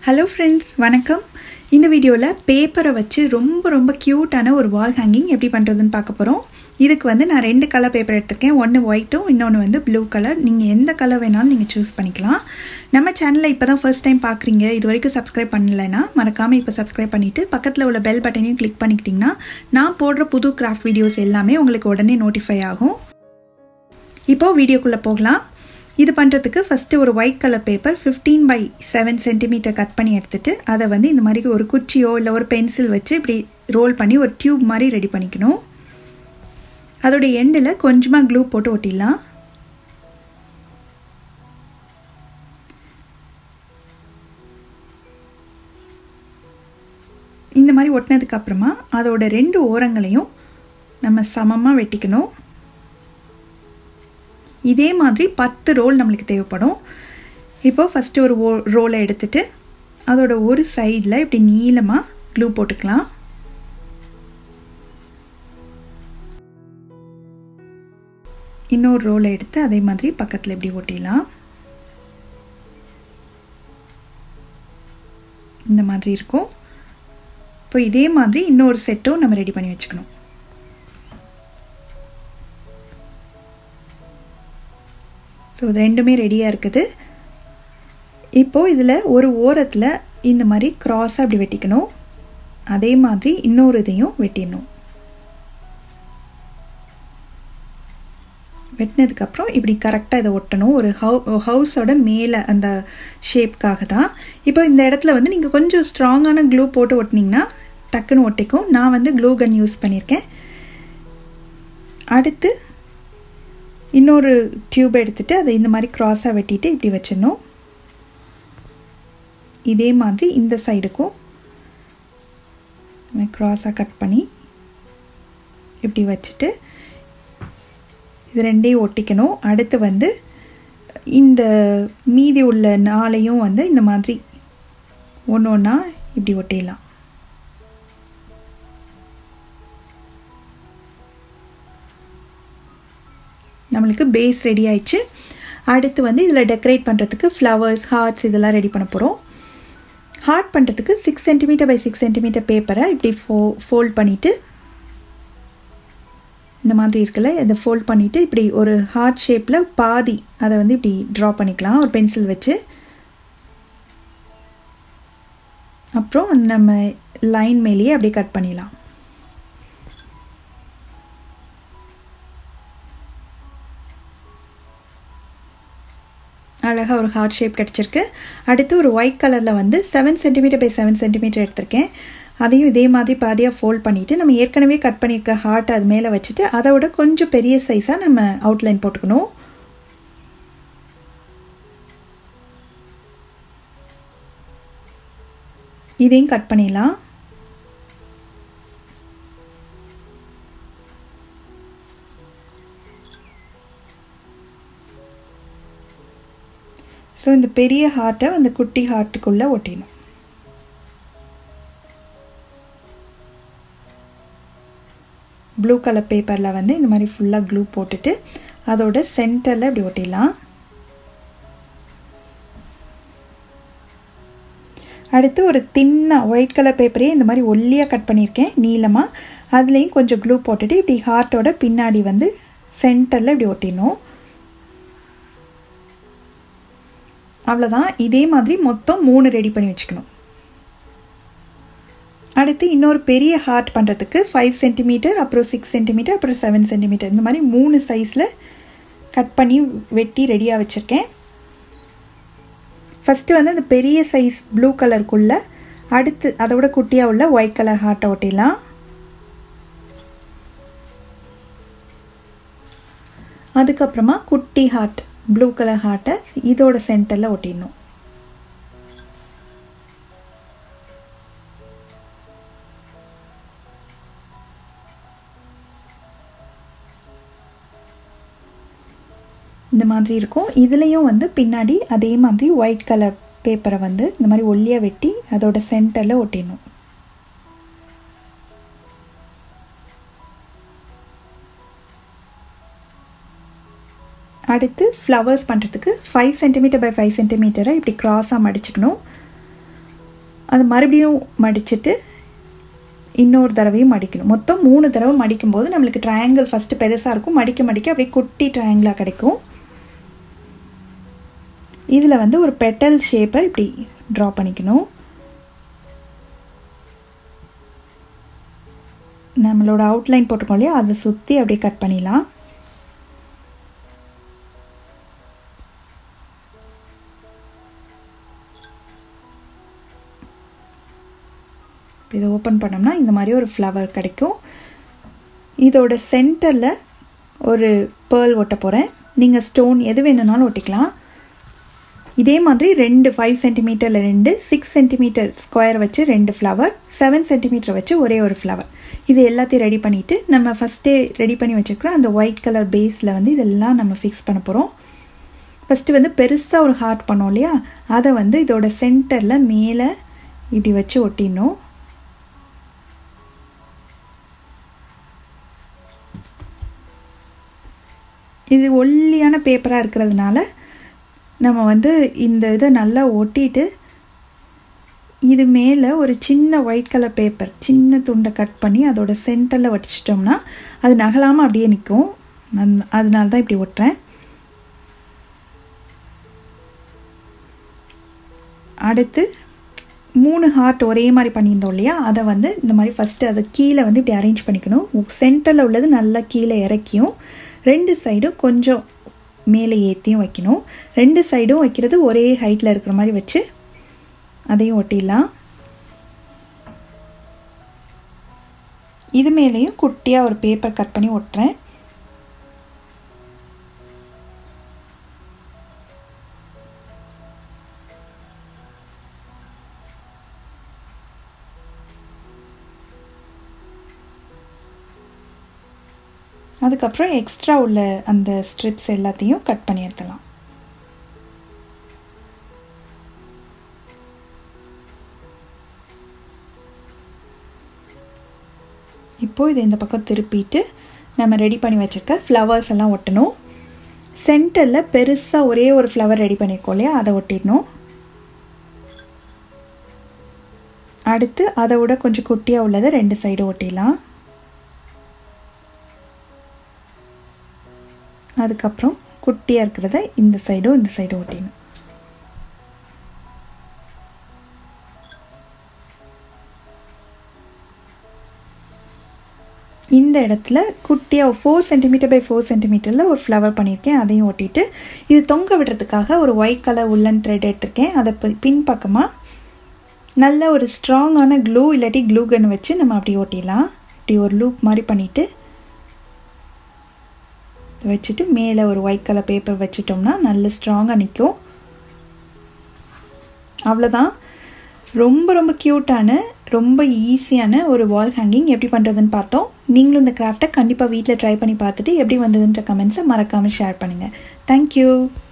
hello friends வணக்கம் இந்த வீடியோவில் பேப்பரை வச்சு ரொம்ப ரொம்ப க்யூட்டான ஒரு வால் ஹேங்கிங் எப்படி பண்ணுறதுன்னு பார்க்க போகிறோம் இதுக்கு வந்து நான் ரெண்டு கலர் பேப்பர் எடுத்திருக்கேன் ஒன்று ஒயிட்டும் இன்னொன்று வந்து ப்ளூ கலர் நீங்கள் எந்த கலர் வேணாலும் நீங்கள் சூஸ் பண்ணிக்கலாம் நம்ம சேனலில் இப்போ தான் ஃபர்ஸ்ட் டைம் பார்க்குறீங்க இது வரைக்கும் சப்ஸ்கிரைப் பண்ணலைன்னா மறக்காமல் இப்போ சப்ஸ்கிரைப் பண்ணிவிட்டு பக்கத்தில் உள்ள பெல் பட்டனையும் கிளிக் பண்ணிக்கிட்டிங்கன்னா நான் போடுற புது கிராஃப்ட் வீடியோஸ் எல்லாமே உங்களுக்கு உடனே நோட்டிஃபை ஆகும் இப்போது வீடியோக்குள்ளே போகலாம் இது பண்ணுறதுக்கு ஃபஸ்ட்டு ஒரு white colour paper fifteen by seven centimetre cut பண்ணி எடுத்துகிட்டு அதை வந்து இந்த மாதிரி ஒரு குச்சியோ இல்லை ஒரு பென்சில் வச்சு இப்படி ரோல் பண்ணி ஒரு டியூப் மாதிரி ரெடி பண்ணிக்கணும் அதோடைய எண்டில் கொஞ்சமாக க்ளூ போட்டு ஒட்டிடலாம் இந்த மாதிரி ஒட்டினதுக்கப்புறமா அதோட ரெண்டு ஓரங்களையும் நம்ம சமமாக வெட்டிக்கணும் இதே மாதிரி பத்து ரோல் நம்மளுக்கு தேவைப்படும் இப்போது ஃபஸ்ட்டு ஒரு ஓ ரோலை எடுத்துட்டு அதோட ஒரு சைடில் இப்படி நீளமாக க்ளூ போட்டுக்கலாம் இன்னொரு ரோலை எடுத்து அதே மாதிரி பக்கத்தில் இப்படி ஒட்டிடலாம் இந்த மாதிரி இருக்கும் இப்போ இதே மாதிரி இன்னொரு செட்டும் நம்ம ரெடி பண்ணி வச்சுக்கணும் ஸோ இது ரெண்டுமே ரெடியாக இருக்குது இப்போது இதில் ஒரு ஓரத்தில் இந்த மாதிரி க்ராஸாக அப்படி வெட்டிக்கணும் அதே மாதிரி இன்னொரு இதையும் வெட்டிடணும் வெட்டினதுக்கப்புறம் இப்படி கரெக்டாக இதை ஒட்டணும் ஒரு ஹவு ஹவுஸோட மேலே அந்த ஷேப்காக தான் இப்போ இந்த இடத்துல வந்து நீங்கள் கொஞ்சம் ஸ்ட்ராங்கான க்ளூ போட்டு ஒட்டினீங்கன்னா டக்குன்னு ஒட்டிக்கும் நான் வந்து க்ளூ கன் யூஸ் பண்ணியிருக்கேன் அடுத்து இன்னொரு டியூப் எடுத்துகிட்டு அதை இந்த மாதிரி க்ராஸாக வெட்டிட்டு இப்படி வச்சிடணும் இதே மாதிரி இந்த சைடுக்கும் க்ராஸாக கட் பண்ணி இப்படி வச்சுட்டு இது ரெண்டையும் ஒட்டிக்கணும் அடுத்து வந்து இந்த மீதி உள்ள நாளையும் வந்து இந்த மாதிரி ஒன்று ஒன்றா இப்படி ஒட்டிடலாம் நம்மளுக்கு பேஸ் ரெடி ஆயிடுச்சு அடுத்து வந்து இதில் டெக்கரேட் பண்ணுறதுக்கு ஃப்ளவர்ஸ் ஹார்ட்ஸ் இதெல்லாம் ரெடி பண்ண போகிறோம் ஹார்ட் பண்ணுறதுக்கு six centimetre by six centimetre பேப்பரை இப்படி ஃபோ ஃபோல்ட் பண்ணிவிட்டு இந்த மாதிரி இருக்குல்ல இதை ஃபோல்ட் பண்ணிவிட்டு இப்படி ஒரு ஹார்ட் ஷேப்பில் பாதி அதை வந்து இப்படி ட்ரா பண்ணிக்கலாம் ஒரு பென்சில் வச்சு அப்புறம் நம்ம லைன் மேலேயே அப்படியே கட் பண்ணிடலாம் அழகாக ஒரு ஹார்ட் ஷேப் கிடச்சிருக்கு அடுத்து ஒரு ஒயிட் கலரில் வந்து seven centimetre by seven centimetre எடுத்திருக்கேன் அதையும் இதே மாதிரி பாதியாக ஃபோல்ட் பண்ணிவிட்டு நம்ம ஏற்கனவே கட் பண்ணியிருக்க ஹார்ட் அது மேலே வச்சுட்டு அதை விட கொஞ்சம் பெரிய சைஸாக நம்ம அவுட்லைன் போட்டுக்கணும் இதையும் கட் பண்ணிடலாம் ஸோ இந்த பெரிய ஹார்ட்டை அந்த குட்டி ஹார்ட்டுக்குள்ளே ஒட்டிடணும் ப்ளூ கலர் பேப்பரில் வந்து இந்த மாதிரி ஃபுல்லாக க்ளூ போட்டுட்டு அதோட சென்டரில் இப்படி ஒட்டிடலாம் அடுத்து ஒரு தின்னாக ஒயிட் கலர் பேப்பரையே இந்த மாதிரி ஒல்லியாக கட் பண்ணியிருக்கேன் நீளமாக அதுலேயும் கொஞ்சம் க்ளூ போட்டுட்டு இப்படி ஹார்ட்டோட பின்னாடி வந்து சென்டரில் இப்படி ஒட்டிடணும் அவ்வளோதான் இதே மாதிரி மொத்தம் மூணு ரெடி பண்ணி வச்சுக்கணும் அடுத்து இன்னொரு பெரிய ஹார்ட் பண்ணுறதுக்கு ஃபைவ் சென்டிமீட்டர் அப்புறம் சிக்ஸ் சென்டிமீட்டர் அப்புறம் செவன் சென்டிமீட்டர் இந்த மாதிரி மூணு சைஸில் கட் பண்ணி வெட்டி ரெடியாக வச்சுருக்கேன் ஃபஸ்ட்டு வந்து அந்த பெரிய சைஸ் ப்ளூ கலருக்குள்ளே அடுத்து அதோட குட்டியாக உள்ள ஒயிட் கலர் ஹார்ட்டை ஒட்டிடலாம் அதுக்கப்புறமா குட்டி ஹார்ட் ப்ளூ கலர் ஹார்ட்டை இதோட சென்டரில் ஒட்டிடணும் இந்த மாதிரி இருக்கும் இதுலேயும் வந்து பின்னாடி அதே மாதிரி ஒயிட் கலர் பேப்பரை வந்து இந்த மாதிரி ஒல்லியாக வெட்டி அதோட சென்டரில் ஒட்டிடணும் அடுத்து ஃப்ளவர்ஸ் பண்ணுறதுக்கு ஃபைவ் சென்டிமீட்டர் பை ஃபைவ் சென்டிமீட்டரை இப்படி க்ராஸாக மடிச்சுக்கணும் அது மறுபடியும் மடிச்சுட்டு இன்னொரு தடவையும் மடிக்கணும் மொத்தம் மூணு தடவை மடிக்கும்போது நம்மளுக்கு ட்ரையாங்கிள் ஃபஸ்ட்டு பெருசாக இருக்கும் மடிக்க மடிக்க அப்படியே குட்டி ட்ரையாங்கிளாக கிடைக்கும் இதில் வந்து ஒரு பெட்டல் ஷேப்பை இப்படி ட்ரா பண்ணிக்கணும் நம்மளோட அவுட்லைன் போட்டிருக்கோம் இல்லையா அதை சுற்றி அப்படியே கட் பண்ணிடலாம் இதை ஓப்பன் பண்ணோம்னா இந்த மாதிரி ஒரு ஃப்ளவர் கிடைக்கும் இதோட சென்டரில் ஒரு பேர்ல் ஒட்ட போகிறேன் நீங்கள் ஸ்டோன் எது வேணும்னாலும் ஒட்டிக்கலாம் இதே மாதிரி ரெண்டு ஃபைவ் சென்டிமீட்டரில் ரெண்டு சிக்ஸ் சென்டிமீட்டர் ஸ்கொயர் வச்சு ரெண்டு ஃப்ளவர் செவன் சென்டிமீட்டர் வச்சு ஒரே ஒரு ஃப்ளவர் இது எல்லாத்தையும் ரெடி பண்ணிவிட்டு நம்ம ஃபஸ்ட்டே ரெடி பண்ணி வச்சுருக்கிறோம் அந்த ஒயிட் கலர் பேஸில் வந்து இதெல்லாம் நம்ம ஃபிக்ஸ் பண்ண போகிறோம் ஃபஸ்ட்டு வந்து பெருசாக ஒரு ஹார்ட் பண்ணோம் இல்லையா அதை வந்து இதோட சென்டரில் மேலே இப்படி வச்சு ஒட்டிடணும் இது ஒல்லியான பேப்பராக இருக்கிறதுனால நம்ம வந்து இந்த இதை நல்லா ஒட்டிட்டு இது மேலே ஒரு சின்ன ஒயிட் கலர் பேப்பர் சின்ன துண்டை கட் பண்ணி அதோட சென்டரில் வச்சிட்டோம்னா அது நகலாமல் அப்படியே நிற்கும் அந் அதனால தான் இப்படி ஒட்டுறேன் அடுத்து மூணு ஹார்ட் ஒரே மாதிரி பண்ணியிருந்தோம் இல்லையா அதை வந்து இந்த மாதிரி ஃபஸ்ட்டு அதை கீழே வந்து இப்படி அரேஞ்ச் பண்ணிக்கணும் சென்டரில் உள்ளது நல்லா கீழே இறக்கியும் ரெண்டு சைடும் கொஞ்சம் மேலே ஏற்றியும் வைக்கணும் ரெண்டு சைடும் வைக்கிறது ஒரே ஹைட்டில் இருக்கிற மாதிரி வச்சு அதையும் ஒட்டிடலாம் இது மேலேயும் குட்டியாக ஒரு பேப்பர் கட் பண்ணி ஒட்டுறேன் அதுக்கப்புறம் எக்ஸ்ட்ரா உள்ள அந்த ஸ்ட்ரிப்ஸ் எல்லாத்தையும் கட் பண்ணி எடுத்துடலாம் இப்போது இதை இந்த பக்கம் திருப்பிட்டு நம்ம ரெடி பண்ணி வச்சுருக்க ஃப்ளவர்ஸ் எல்லாம் ஒட்டணும் சென்டரில் பெருசாக ஒரே ஒரு ஃப்ளவர் ரெடி பண்ணியிருக்கோம் இல்லையா அதை ஒட்டிடணும் அடுத்து அதை விட கொஞ்சம் குட்டியாக உள்ளதை ரெண்டு சைடு ஒட்டிடலாம் அதுக்கப்புறம் குட்டியாக இருக்கிறத இந்த சைடும் இந்த சைடும் ஒட்டிடணும் இந்த இடத்துல குட்டியாக ஃபோர் சென்டிமீட்டர் பை ஃபோர் சென்டிமீட்டரில் ஒரு ஃப்ளவர் பண்ணியிருக்கேன் அதையும் ஒட்டிட்டு இது தொங்க விடுறதுக்காக ஒரு ஒயிட் கலர் உள்ளன் த்ரெட் எடுத்திருக்கேன் அதை பின்பக்கமாக நல்ல ஒரு ஸ்ட்ராங்கான க்ளூ இல்லாட்டி க்ளூ கன் வச்சு நம்ம அப்படி ஓட்டிடலாம் இப்படி ஒரு லூப் மாதிரி பண்ணிவிட்டு வச்சுட்டு மேலே ஒரு ஒயிட் கலர் பேப்பர் வச்சிட்டோம்னா நல்ல ஸ்ட்ராங்காக நிற்கும் அவ்வளோதான் ரொம்ப ரொம்ப க்யூட்டான ரொம்ப ஈஸியான ஒரு வால் ஹேங்கிங் எப்படி பண்ணுறதுன்னு பார்த்தோம் நீங்களும் இந்த கிராஃப்டை கண்டிப்பாக வீட்டில் ட்ரை பண்ணி பார்த்துட்டு எப்படி வந்ததுன்ற கமெண்ட்ஸை மறக்காமல் ஷேர் பண்ணுங்கள் தேங்க்யூ